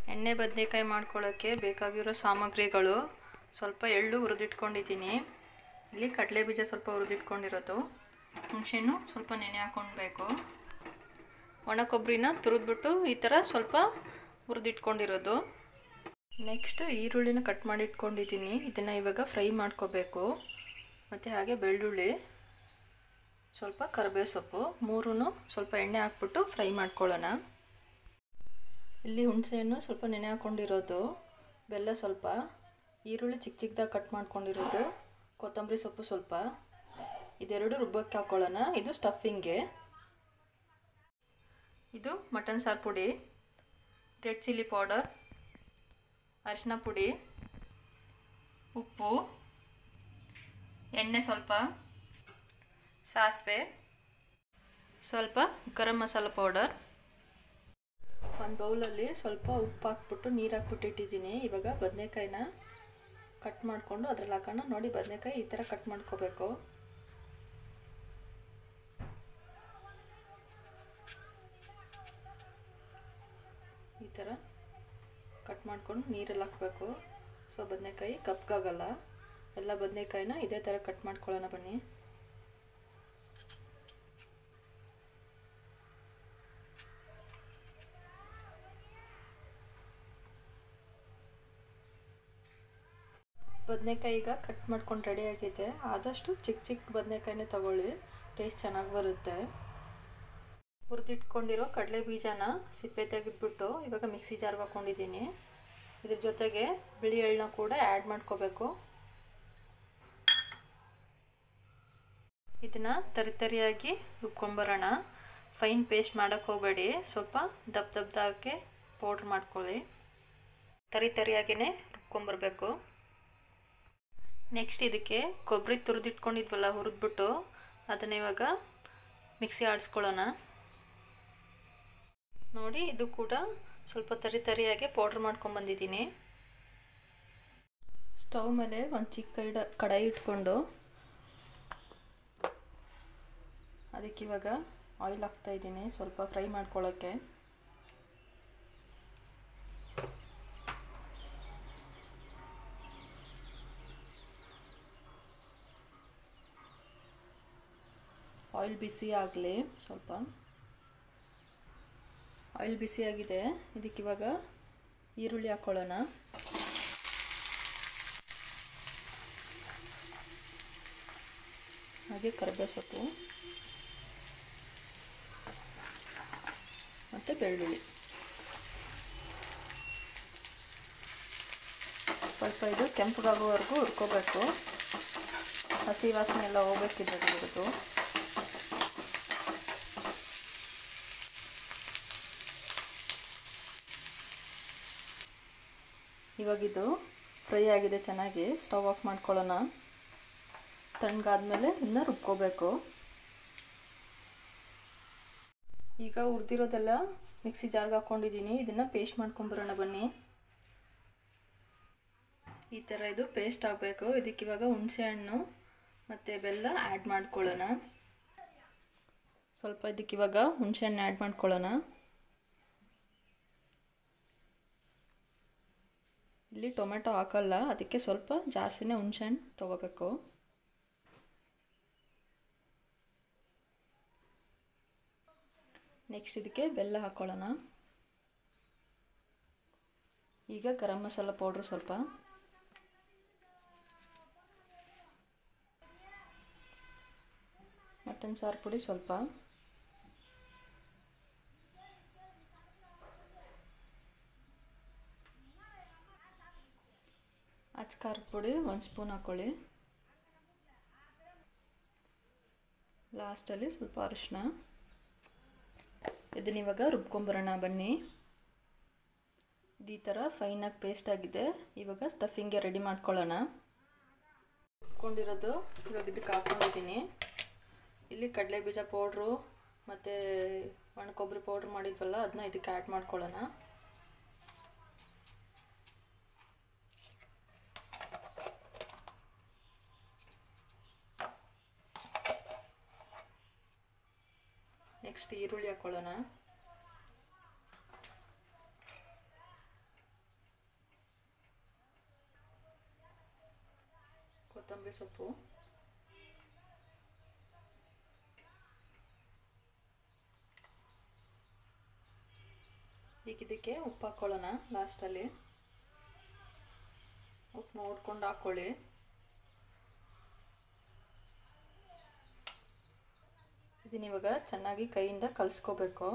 ಎಣ್ಣೆ ಬದನೆಕಾಯಿ ಮಾಡ್ಕೊಳ್ಳೋಕ್ಕೆ ಬೇಕಾಗಿರೋ ಸಾಮಗ್ರಿಗಳು ಸ್ವಲ್ಪ ಎಳ್ಳು ಹುರಿದಿಟ್ಕೊಂಡಿದ್ದೀನಿ ಇಲ್ಲಿ ಕಡಲೆ ಬೀಜ ಸ್ವಲ್ಪ ಹುರಿದಿಟ್ಕೊಂಡಿರೋದು ಹುಣಸೆಹಣ್ಣು ಸ್ವಲ್ಪ ನೆನೆ ಹಾಕ್ಕೊಳ್ಬೇಕು ಒಣ ಕೊಬ್ಬರಿನ ತುರಿದ್ಬಿಟ್ಟು ಈ ಥರ ಸ್ವಲ್ಪ ಹುರಿದಿಟ್ಕೊಂಡಿರೋದು ನೆಕ್ಸ್ಟ್ ಈರುಳ್ಳಿನ ಕಟ್ ಮಾಡಿ ಇಟ್ಕೊಂಡಿದ್ದೀನಿ ಇದನ್ನು ಇವಾಗ ಫ್ರೈ ಮಾಡ್ಕೋಬೇಕು ಮತ್ತು ಹಾಗೆ ಬೆಳ್ಳುಳ್ಳಿ ಸ್ವಲ್ಪ ಕರಿಬೇವು ಸೊಪ್ಪು ಮೂರೂ ಸ್ವಲ್ಪ ಎಣ್ಣೆ ಹಾಕ್ಬಿಟ್ಟು ಫ್ರೈ ಮಾಡ್ಕೊಳ್ಳೋಣ ಇಲ್ಲಿ ಹುಣಸೆಹಣ್ಣು ಸ್ವಲ್ಪ ನೆನೆ ಹಾಕ್ಕೊಂಡಿರೋದು ಬೆಲ್ಲ ಸ್ವಲ್ಪ ಈರುಳ್ಳಿ ಚಿಕ್ಕ ಚಿಕ್ಕದಾಗಿ ಕಟ್ ಮಾಡ್ಕೊಂಡಿರೋದು ಕೊತ್ತಂಬರಿ ಸೊಪ್ಪು ಸ್ವಲ್ಪ ಇದೆರಡು ರುಬ್ಬಕ್ಕೆ ಹಾಕ್ಕೊಳ್ಳೋಣ ಇದು ಸ್ಟಫಿಂಗ್ಗೆ ಇದು ಮಟನ್ ಸಾರು ಪುಡಿ ರೆಡ್ ಚಿಲ್ಲಿ ಪೌಡರ್ ಅರಿಶಿನ ಪುಡಿ ಉಪ್ಪು ಎಣ್ಣೆ ಸ್ವಲ್ಪ ಸಾಸಿವೆ ಸ್ವಲ್ಪ ಗರಂ ಮಸಾಲ ಪೌಡರ್ ಒಂದು ಬೌಲಲ್ಲಿ ಸ್ವಲ್ಪ ಉಪ್ಪು ಹಾಕ್ಬಿಟ್ಟು ನೀರು ಹಾಕ್ಬಿಟ್ಟು ಇಟ್ಟಿದ್ದೀನಿ ಇವಾಗ ಬದನೆಕಾಯಿನ ಕಟ್ ಮಾಡಿಕೊಂಡು ಅದ್ರಲ್ಲಿ ಹಾಕೋಣ ನೋಡಿ ಬದನೆಕಾಯಿ ಈ ಥರ ಕಟ್ ಮಾಡ್ಕೋಬೇಕು ಈ ಥರ ಕಟ್ ಮಾಡ್ಕೊಂಡು ನೀರಲ್ಲಿ ಹಾಕಬೇಕು ಸೊ ಬದನೆಕಾಯಿ ಕಪ್ಗಾಗಲ್ಲ ಎಲ್ಲ ಬದನೆಕಾಯಿನ ಇದೇ ಥರ ಕಟ್ ಮಾಡ್ಕೊಳ್ಳೋಣ ಬನ್ನಿ ಬದನೆಕಾಯಿ ಈಗ ಕಟ್ ಮಾಡ್ಕೊಂಡು ರೆಡಿ ಆಗಿದೆ ಆದಷ್ಟು ಚಿಕ್ಕ ಚಿಕ್ಕ ಬದನೆಕಾಯಿನೇ ತಗೊಳ್ಳಿ ಟೇಸ್ಟ್ ಚೆನ್ನಾಗಿ ಬರುತ್ತೆ ಹುರಿದಿಟ್ಕೊಂಡಿರೋ ಕಡಲೆ ಬೀಜನ ಸಿಪ್ಪೆ ತೆಗೆದ್ಬಿಟ್ಟು ಇವಾಗ ಮಿಕ್ಸಿ ಜಾರ್ಗೆ ಹಾಕ್ಕೊಂಡಿದ್ದೀನಿ ಇದ್ರ ಜೊತೆಗೆ ಬಿಳಿ ಎಳ್ಳನ್ನ ಕೂಡ ಆ್ಯಡ್ ಮಾಡ್ಕೋಬೇಕು ಇದನ್ನು ತರಿ ತರಿಯಾಗಿ ರುಬ್ಕೊಂಬರೋಣ ಫೈನ್ ಪೇಸ್ಟ್ ಮಾಡೋಕ್ಕೆ ಹೋಗಬೇಡಿ ಸ್ವಲ್ಪ ದಪ್ಪ ದಪ್ಪದಾಗೆ ಪೌಡ್ರ್ ಮಾಡ್ಕೊಳ್ಳಿ ತರಿ ತರಿಯಾಗಿಯೇ ರುಬ್ಕೊಂಬರ್ಬೇಕು ನೆಕ್ಸ್ಟ್ ಇದಕ್ಕೆ ಕೊಬ್ಬರಿ ತುರಿದಿಟ್ಕೊಂಡಿದ್ವಲ್ಲ ಹುರಿದ್ಬಿಟ್ಟು ಅದನ್ನ ಇವಾಗ ಮಿಕ್ಸಿ ಆಡಿಸ್ಕೊಳ್ಳೋಣ ನೋಡಿ ಇದು ಕೂಡ ಸ್ವಲ್ಪ ತರಿ ತರಿಯಾಗಿ ಪೌಡ್ರ್ ಮಾಡ್ಕೊಂಬಂದಿದ್ದೀನಿ ಸ್ಟವ್ ಮೇಲೆ ಒಂದು ಚಿಕ್ಕ ಕೈಡ ಕಡಾಯಿ ಇಟ್ಕೊಂಡು ಅದಕ್ಕೆ ಇವಾಗ ಆಯಿಲ್ ಹಾಕ್ತಾಯಿದ್ದೀನಿ ಸ್ವಲ್ಪ ಫ್ರೈ ಮಾಡ್ಕೊಳ್ಳೋಕ್ಕೆ ಆಯಿಲ್ ಬಿಸಿ ಆಗಲಿ ಸ್ವಲ್ಪ ಆಯಿಲ್ ಬಿಸಿಯಾಗಿದೆ ಇದಕ್ಕಿವಾಗ ಈರುಳ್ಳಿ ಹಾಕ್ಕೊಳ್ಳೋಣ ಹಾಗೆ ಕರಿಬೇವು ಸೊಪ್ಪು ಮತ್ತು ಬೆಳ್ಳುಳ್ಳಿ ಸ್ವಲ್ಪ ಇದು ಕೆಂಪಗಾಗುವವರೆಗೂ ಹುರ್ಕೋಬೇಕು ಹಸಿ ವಾಸನೆ ಎಲ್ಲ ಹೋಗ್ಬೇಕಿದ್ರಲ್ಲಿ ಇರೋದು ಇವಾಗಿದು ಫ್ರೈ ಆಗಿದೆ ಚೆನ್ನಾಗಿ ಸ್ಟವ್ ಆಫ್ ಮಾಡ್ಕೊಳ್ಳೋಣ ತಣ್ಣಗಾದ್ಮೇಲೆ ಇನ್ನು ರುಬ್ಕೋಬೇಕು ಈಗ ಹುರಿದಿರೋದೆಲ್ಲ ಮಿಕ್ಸಿ ಜಾರ್ಗೆ ಹಾಕ್ಕೊಂಡಿದ್ದೀನಿ ಇದನ್ನು ಪೇಸ್ಟ್ ಮಾಡ್ಕೊಂಬರೋಣ ಬನ್ನಿ ಈ ಥರ ಇದು ಪೇಸ್ಟ್ ಆಗಬೇಕು ಇದಕ್ಕೆ ಇವಾಗ ಹುಣಸೆ ಹಣ್ಣು ಮತ್ತು ಬೆಲ್ಲ ಆ್ಯಡ್ ಮಾಡ್ಕೊಳ್ಳೋಣ ಸ್ವಲ್ಪ ಇದಕ್ಕೆ ಇವಾಗ ಹುಣಸೆ ಹಣ್ಣು ಆ್ಯಡ್ ಮಾಡ್ಕೊಳ್ಳೋಣ ಇಲ್ಲಿ ಟೊಮೆಟೊ ಹಾಕಲ್ಲ ಅದಕ್ಕೆ ಸ್ವಲ್ಪ ಜಾಸ್ತಿನೇ ಹುಣಸೆಹಣ್ಣು ತೊಗೋಬೇಕು ನೆಕ್ಸ್ಟ್ ಇದಕ್ಕೆ ಬೆಲ್ಲ ಹಾಕ್ಕೊಳ್ಳೋಣ ಈಗ ಗರಂ ಮಸಾಲ ಪೌಡ್ರ್ ಸ್ವಲ್ಪ ಮಟನ್ ಸಾರು ಪುಡಿ ಸ್ವಲ್ಪ ಅಚ್ಕಾರದ ಪುಡಿ ಒಂದು ಸ್ಪೂನ್ ಹಾಕ್ಕೊಳ್ಳಿ ಲಾಸ್ಟಲ್ಲಿ ಸ್ವಲ್ಪ ಅರಿಶಿನ ಇದನ್ನ ಇವಾಗ ರುಬ್ಕೊಂಬರೋಣ ಬನ್ನಿ ಇದು ಈ ಥರ ಫೈನಾಗಿ ಪೇಸ್ಟ್ ಆಗಿದೆ ಇವಾಗ ಸ್ಟಫಿಂಗ್ಗೆ ರೆಡಿ ಮಾಡ್ಕೊಳ್ಳೋಣ ರುಬ್ಕೊಂಡಿರೋದು ಇವಾಗ ಇದಕ್ಕೆ ಹಾಕ್ಕೊಂಡಿದ್ದೀನಿ ಇಲ್ಲಿ ಕಡಲೆ ಬೀಜ ಪೌಡ್ರು ಮತ್ತು ಒಣ ಕೊಬ್ಬರಿ ಪೌಡ್ರ್ ಮಾಡಿದ್ವಲ್ಲ ಅದನ್ನ ಇದಕ್ಕೆ ಆ್ಯಡ್ ಮಾಡ್ಕೊಳ್ಳೋಣ ನೆಕ್ಸ್ಟ್ ಈರುಳ್ಳಿ ಹಾಕ್ಕೊಳ್ಳೋಣ ಕೊತ್ತಂಬರಿ ಸೊಪ್ಪು ಈಗ ಇದಕ್ಕೆ ಉಪ್ಪು ಹಾಕ್ಕೊಳ್ಳೋಣ ಲಾಸ್ಟಲ್ಲಿ ಉಪ್ಪು ನೋಡ್ಕೊಂಡು ಹಾಕ್ಕೊಳ್ಳಿ ಇದನ್ನ ಇವಾಗ ಚೆನ್ನಾಗಿ ಕೈಯಿಂದ ಕಲಿಸ್ಕೋಬೇಕು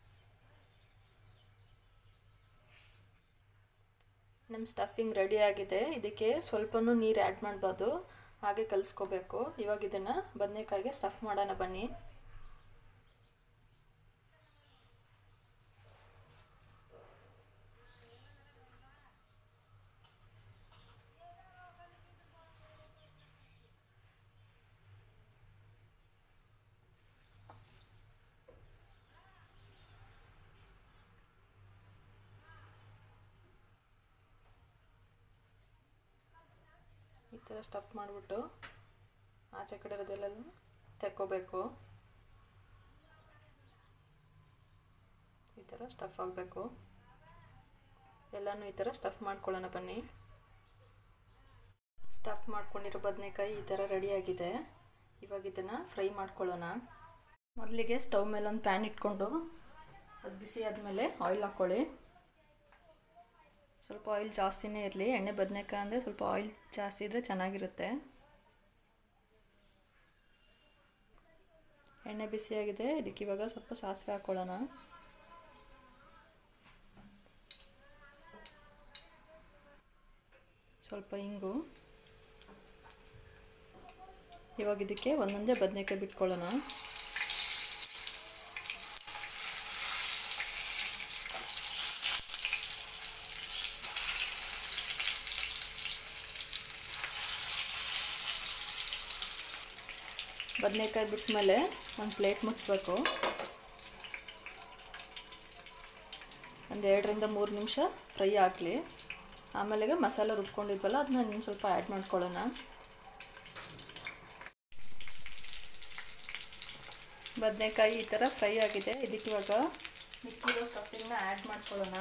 ನಮ್ಮ ಸ್ಟಫಿಂಗ್ ರೆಡಿ ಆಗಿದೆ ಇದಕ್ಕೆ ಸ್ವಲ್ಪನೂ ನೀರು ಆ್ಯಡ್ ಮಾಡಬಾರ್ದು ಹಾಗೆ ಕಲಿಸ್ಕೋಬೇಕು ಇವಾಗ ಇದನ್ನು ಬದನೆಕಾಯಿಗೆ ಸ್ಟಫ್ ಮಾಡೋಣ ಬನ್ನಿ ಈ ಥರ ಸ್ಟಫ್ ಮಾಡಿಬಿಟ್ಟು ಆಚೆ ಕಡೆ ಇರೋದೆಲ್ಲ ತೆಕ್ಕೋಬೇಕು ಈ ಥರ ಸ್ಟಫ್ ಆಗಬೇಕು ಎಲ್ಲನೂ ಈ ಥರ ಸ್ಟಫ್ ಮಾಡ್ಕೊಳ್ಳೋಣ ಬನ್ನಿ ಸ್ಟಫ್ ಮಾಡ್ಕೊಂಡಿರೋ ಬದನೆಕಾಯಿ ಈ ಥರ ರೆಡಿಯಾಗಿದೆ ಇವಾಗ ಇದನ್ನು ಫ್ರೈ ಮಾಡ್ಕೊಳ್ಳೋಣ ಮೊದಲಿಗೆ ಸ್ಟವ್ ಮೇಲೆ ಒಂದು ಪ್ಯಾನ್ ಇಟ್ಕೊಂಡು ಅದು ಬಿಸಿ ಆದಮೇಲೆ ಆಯಿಲ್ ಹಾಕ್ಕೊಳ್ಳಿ ಸ್ವಲ್ಪ ಆಯಿಲ್ ಜಾಸ್ತಿನೇ ಇರಲಿ ಎಣ್ಣೆ ಬದನೆಕಾಯಿ ಅಂದರೆ ಸ್ವಲ್ಪ ಆಯಿಲ್ ಜಾಸ್ತಿ ಇದ್ದರೆ ಚೆನ್ನಾಗಿರುತ್ತೆ ಎಣ್ಣೆ ಬಿಸಿಯಾಗಿದೆ ಇದಕ್ಕೆ ಇವಾಗ ಸ್ವಲ್ಪ ಸಾಸಿವೆ ಹಾಕ್ಕೊಳ್ಳೋಣ ಸ್ವಲ್ಪ ಇಂಗು ಇವಾಗ ಇದಕ್ಕೆ ಒಂದೊಂದೇ ಬದನೆಕಾಯಿ ಬಿಟ್ಕೊಳ್ಳೋಣ ಬದನೆಕಾಯಿ ಬಿಟ್ಮೇಲೆ ಒಂದು ಪ್ಲೇಟ್ ಮುಚ್ಚಬೇಕು ಒಂದು ಎರಡರಿಂದ ಮೂರು ನಿಮಿಷ ಫ್ರೈ ಆಗಲಿ ಆಮೇಲೆ ಮಸಾಲೆ ರುಬ್ಕೊಂಡಿದ್ವಲ್ಲ ಅದನ್ನ ಇನ್ನು ಸ್ವಲ್ಪ ಆ್ಯಡ್ ಮಾಡ್ಕೊಳ್ಳೋಣ ಬದನೆಕಾಯಿ ಈ ಥರ ಫ್ರೈ ಆಗಿದೆ ಇದಕ್ಕೆ ಇವಾಗ ಮಿಕ್ಕಿರೋ ಸ್ಟಫಿಂಗ್ನ ಆ್ಯಡ್ ಮಾಡ್ಕೊಳ್ಳೋಣ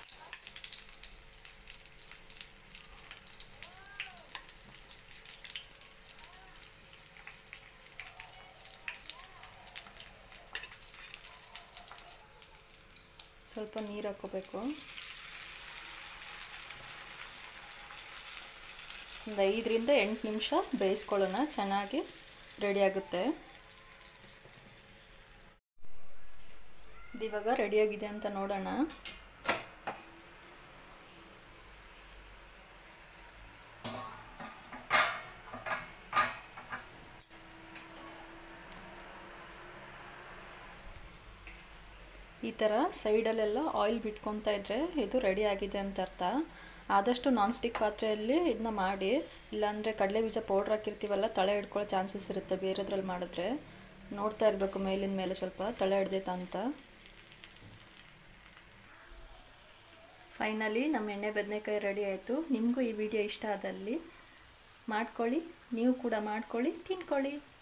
ಸ್ವಲ್ಪ ನೀರು ಹಾಕ್ಕೋಬೇಕು ಒಂದು ಐದರಿಂದ ಎಂಟು ನಿಮಿಷ ಬೇಯಿಸ್ಕೊಳ್ಳೋಣ ಚೆನ್ನಾಗಿ ರೆಡಿ ಆಗುತ್ತೆ ಇದಿವಾಗ ರೆಡಿಯಾಗಿದೆ ಅಂತ ನೋಡೋಣ ಈ ಥರ ಸೈಡಲ್ಲೆಲ್ಲ ಆಯಿಲ್ ಬಿಟ್ಕೊತಾ ಇದ್ದರೆ ಇದು ರೆಡಿ ಆಗಿದೆ ಅಂತ ಅರ್ಥ ಆದಷ್ಟು ನಾನ್ ಸ್ಟಿಕ್ ಪಾತ್ರೆಯಲ್ಲಿ ಇದನ್ನ ಮಾಡಿ ಇಲ್ಲಾಂದರೆ ಕಡಲೆ ಬೀಜ ಪೌಡ್ರ್ ಹಾಕಿರ್ತೀವಲ್ಲ ತಳೆ ಹಿಡ್ಕೊಳ್ಳೋ ಚಾನ್ಸಸ್ ಇರುತ್ತೆ ಬೇರೆದ್ರಲ್ಲಿ ಮಾಡಿದ್ರೆ ನೋಡ್ತಾ ಇರಬೇಕು ಮೇಲಿನ ಮೇಲೆ ಸ್ವಲ್ಪ ತಳೆ ಹಿಡ್ದೈತ ಅಂತ ಫೈನಲಿ ನಮ್ಮ ಎಣ್ಣೆ ಬದನೆಕಾಯಿ ರೆಡಿ ಆಯಿತು ನಿಮಗೂ ಈ ವಿಡಿಯೋ ಇಷ್ಟ ಆದಲ್ಲಿ ಮಾಡ್ಕೊಳ್ಳಿ ನೀವು ಕೂಡ ಮಾಡ್ಕೊಳ್ಳಿ ತಿನ್ಕೊಳ್ಳಿ